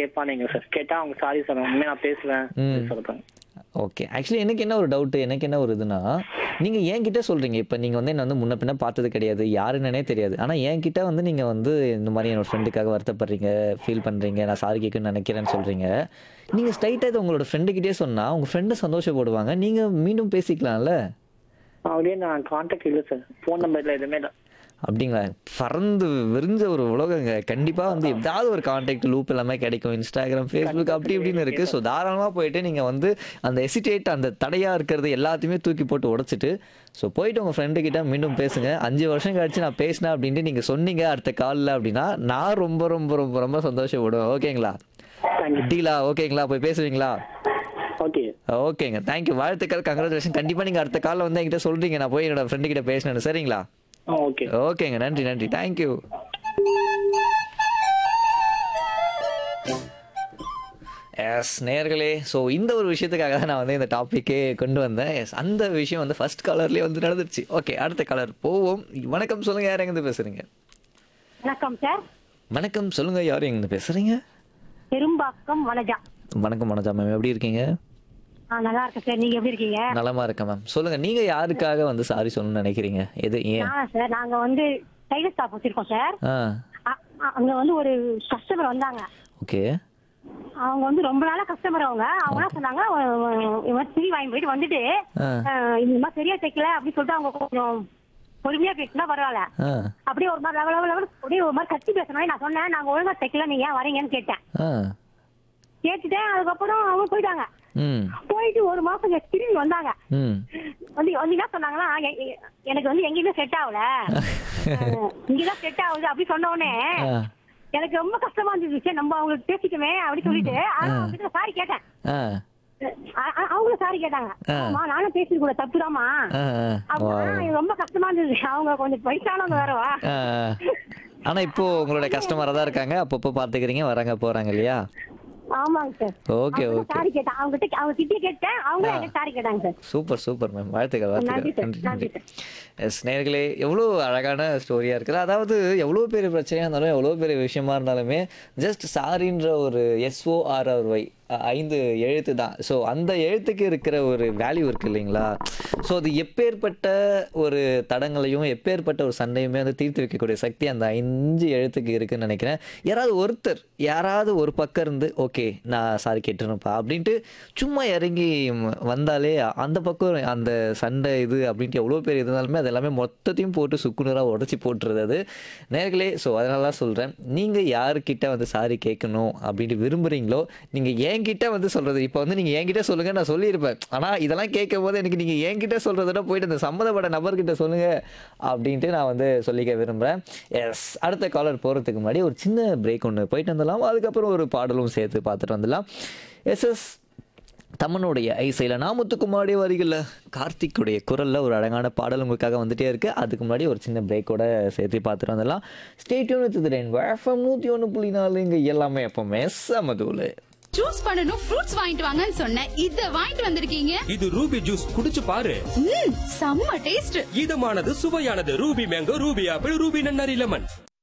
கேட்பானுங்க sir கேட்டா அவங்க sorry sir உண்மையா நான் பேசுவேன் ம். சொல்றாங்க ஓகே ஆக்சுவலி எனக்கு என்ன ஒரு டவுட் எனக்கு என்ன ஒரு இதுனா நீங்க என்கிட்ட சொல்றீங்க இப்போ நீங்க வந்து என்ன வந்து முன்ன பின்ன பார்த்தது கிடையாது யாருன்னே தெரியாது ஆனா என்கிட்ட வந்து நீங்க வந்து இந்த மாதிரி என்னோட ஃப்ரெண்டுக்காக வருத்தப்படுறீங்க ஃபீல் பண்றீங்க நான் சாரி கேட்கணும்னு நினைக்கிறேன்னு சொல்றீங்க நீங்க ஸ்ட்ரைட்டா இது உங்களோட ஃப்ரெண்டுக்கிட்டே சொன்னா உங்க ஃப்ரெண்டு சந்தோஷப்படுவாங்க நீங்க மீண்டும் பேசிக்கலாம்ல அப்படியே நான் கான்டாக்ட் இல்லை சார் ஃபோன் நம்பர்ல எதுவுமே இல்லை அப்படிங்களா பறந்து விரிஞ்ச ஒரு உலகங்க கண்டிப்பா வந்து ஏதாவது ஒரு கான்டாக்ட் லூப் எல்லாமே கிடைக்கும் இன்ஸ்டாகிராம் ஃபேஸ்புக் அப்படி இப்படின்னு இருக்கு ஸோ தாராளமா போயிட்டு நீங்க வந்து அந்த எசிடேட் அந்த தடையா இருக்கிறது எல்லாத்தையுமே தூக்கி போட்டு உடைச்சிட்டு ஸோ போயிட்டு உங்க ஃப்ரெண்டு கிட்ட மீண்டும் பேசுங்க அஞ்சு வருஷம் கழிச்சு நான் பேசினேன் அப்படின்ட்டு நீங்க சொன்னீங்க அடுத்த காலில் அப்படின்னா நான் ரொம்ப ரொம்ப ரொம்ப ரொம்ப சந்தோஷப்படுவேன் ஓகேங்களா டீலா ஓகேங்களா போய் பேசுவீங்களா ஓகே ஓகேங்க தேங்க்யூ வாழ்த்துக்கள் கங்க்ராச்சுலேஷன் கண்டிப்பா நீங்க அடுத்த காலில் வந்து என்கிட்ட சொல்றீங்க நான் போய் என்னோட ஃப்ரெண்டு கிட்ட பேசினேன் சரிங்களா ஓகே ஓகேங்க நன்றி நன்றி தேங்க்யூ எஸ் நேர்களே ஸோ இந்த ஒரு விஷயத்துக்காக தான் நான் வந்து இந்த டாப்பிக்கே கொண்டு வந்தேன் எஸ் அந்த விஷயம் வந்து ஃபர்ஸ்ட் கலர்லேயே வந்து நடந்துருச்சு ஓகே அடுத்த கலர் போவோம் வணக்கம் சொல்லுங்க யார் எங்கேருந்து பேசுறீங்க வணக்கம் சார் வணக்கம் சொல்லுங்க யார் எங்கேருந்து பேசுறீங்க பெரும்பாக்கம் வனஜா வணக்கம் மனோஜா மேம் எப்படி இருக்கீங்க ஆ நல்லா இருக்கேன் சார் நீங்க எப்படி இருக்கீங்க நலமா இருக்கேன் மேம் சொல்லுங்க நீங்க யாருக்காக வந்து சாரி சொல்லணும்னு நினைக்கிறீங்க எது ஏன் ஆ சார் நாங்க வந்து டைலர் ஷாப் வச்சிருக்கோம் சார் ஆ அ- அ- அங்க வந்து ஒரு கஸ்டமர் வந்தாங்க ஓகே அவங்க வந்து ரொம்ப நாளா கஸ்டமர் அவங்க அவங்க என்ன சொன்னாங்க அஹ், அஹ், இந்த மாதிரி துணி வாங்கி போயிட்டு வந்துட்டு ஆ அஹ், இந்த மாதிரி சரியா தைக்கல அப்படின்னு சொல்லிட்டு அவங்க கொஞ்சம் பொறுமையா பேசினா பரவாயில்ல ஆ அப்படியே ஒரு மாதிரி லெவல் லெவல் அப்படியே ஒரு மாதிரி கத்தி பேசணும் நான் சொன்னேன் நாங்க ஒழுங்கா தைக்கல நீங்க ஏன் வரீங்கன்னு கேட்டேன் ஆ கேட்டுட்டேன் அதுக்கப்புறம் அவங்க போயிட்டாங்க ம் போயிட்டு ஒரு மாசம் கழிச்சு திரும்பி வந்தாங்க ம் வந்து வந்து என்ன சொன்னாங்கன்னா எ- எ- எனக்கு வந்து எங்கேயுமே செட் ஆகல அஹ் இங்கதான் செட் ஆகுது அப்படி சொன்ன உடனே ஆ எனக்கு ரொம்ப கஷ்டமா இருந்துச்சு சரி, நம்ம அவங்களுக்கு பேசிக்கமே அப்படி சொல்லிட்டு ஆனா அவங்க சாரி கேட்டேன் ஆ அ- அ- அவங்களும் சாரி கேட்டாங்க ஆ. ஆமா நானும் பேசுறது கூட தப்புதாமா ஆ ஆ அப்படின்னா எனக்கு ரொம்ப கஷ்டமா இருந்தது அவங்க கொஞ்சம் வயசானவங்க வேறவா ஆ. ஆனா இப்போ உங்களோட கஸ்டமரா தான் இருக்காங்க அப்பப்போ பாத்துக்கிறீங்க வராங்க போறாங்க இல்லையா ஆமாங்க சார் ஓகே ஓகே சாரி கேட்டேன் அவங்க கிட்ட அவங்க திட்டி கேட்டேன் அவங்களும் எனக்கு சாரி கேட்டாங்க சார் சூப்பர் சூப்பர் மேம் வாழ்த்துக்கள் நன்றி வாழ்த்துக்கள் சார், நன்றி நன்றி நன்றி எஸ் நேர்களே எவ்வளோ அழகான ஸ்டோரியாக இருக்குது அதாவது எவ்வளோ பெரிய பிரச்சனையாக இருந்தாலும் எவ்வளோ பெரிய விஷயமா இருந்தாலுமே ஜஸ்ட் சாரின்ற ஒரு எஸ்ஓஆர்ஆர்ஒய் ஐந்து எழுத்து தான் ஸோ அந்த எழுத்துக்கு இருக்கிற ஒரு வேல்யூ இருக்குது இல்லைங்களா ஸோ அது எப்பேற்பட்ட ஒரு தடங்களையும் எப்பேற்பட்ட ஒரு சண்டையுமே வந்து தீர்த்து வைக்கக்கூடிய சக்தி அந்த அஞ்சு எழுத்துக்கு இருக்குன்னு நினைக்கிறேன் யாராவது ஒருத்தர் யாராவது ஒரு பக்கம் இருந்து ஓகே நான் சாரி கேட்டுருப்பா அப்படின்ட்டு சும்மா இறங்கி ம், வந்தாலே அந்த பக்கம் அந்த சண்டை இது அப்படின்ட்டு எவ்வளோ பேர் இருந்தாலுமே அது எல்லாமே மொத்தத்தையும் போட்டு சுக்குநூறாக உடச்சி போட்டுருது அது நேர்களே ஸோ அதனால தான் சொல்கிறேன் நீங்கள் யாருக்கிட்ட வந்து சாரி கேட்கணும் அப்படின்ட்டு விரும்புகிறீங்களோ நீங்கள் என்கிட்ட வந்து சொல்கிறது இப்போ வந்து நீங்கள் என்கிட்ட சொல்லுங்கள் நான் சொல்லியிருப்பேன் ஆனால் இதெல்லாம் கேட்கும் போது எனக்கு நீங்கள் என்கிட்ட சொல்கிறத விட போயிட்டு அந்த சம்மந்தப்பட்ட நபர்கிட்ட சொல்லுங்கள் அப்படின்ட்டு நான் வந்து சொல்லிக்க விரும்புகிறேன் எஸ் அடுத்த காலர் போகிறதுக்கு முன்னாடி ஒரு சின்ன பிரேக் ஒன்று போயிட்டு வந்துடலாம் அதுக்கப்புறம் ஒரு பாடலும் சேர்த்து பார்த்துட்டு வந்துடலாம் எஸ்எஸ் தமனுடைய ஐசையில் நாமத்துக்குமாரி வரிகளில் கார்த்திக்குடைய குரலில் ஒரு அழகான பாடல் உங்களுக்காக வந்துட்டே இருக்கு அதுக்கு முன்னாடி ஒரு சின்ன பிரேக்கோட சேர்த்து பார்த்துட்டு வந்துடலாம் ஸ்டேட்யூன் வித் ரெயின் வேஃபம் நூற்றி ஒன்று புள்ளி நாலு இங்கே எல்லாமே எப்பவுமே சமதூள் ஜூஸ் பண்ணனும் ஃப்ரூட்ஸ் வாங்கிட்டு வாங்கன்னு சொன்னேன் இத வாங்கிட்டு வந்திருக்கீங்க இது ரூபி ஜூஸ் குடிச்சு பாரு ம் செம்ம டேஸ்ட் இதமானது சுவையானது Ruby mango Ruby apple Ruby நன்னாரி லெமன்